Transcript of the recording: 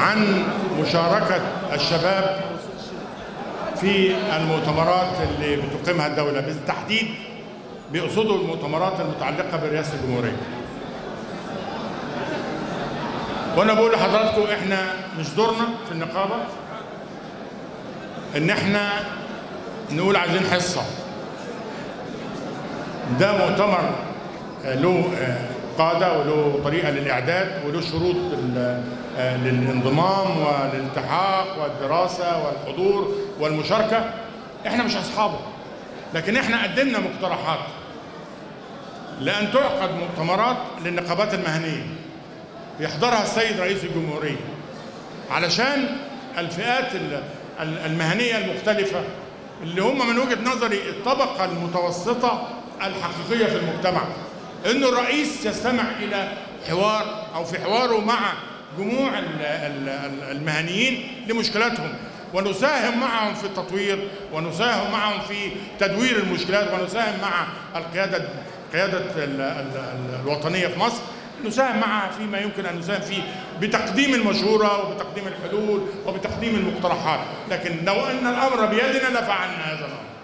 عن مشاركة الشباب في المؤتمرات اللي بتقيمها الدولة بالتحديد بيقصدوا المؤتمرات المتعلقة برئاسة الجمهورية وانا بقول لحضراتكم احنا مش دورنا في النقابة ان احنا نقول عايزين حصة ده مؤتمر له قادة وله طريقة للإعداد وله شروط للانضمام والالتحاق والدراسة والحضور والمشاركة احنا مش أصحابه لكن احنا قدمنا مقترحات لأن تعقد مؤتمرات للنقابات المهنية يحضرها السيد رئيس الجمهورية علشان الفئات المهنية المختلفة اللي هم من وجهة نظري الطبقة المتوسطة الحقيقية في المجتمع انه الرئيس يستمع الى حوار او في حواره مع جموع المهنيين لمشكلاتهم ونساهم معهم في التطوير ونساهم معهم في تدوير المشكلات ونساهم مع القياده القياده الوطنيه في مصر نساهم معها فيما يمكن ان نساهم فيه بتقديم المشوره وبتقديم الحلول وبتقديم المقترحات لكن لو ان الامر بيدنا لفعلنا هذا الامر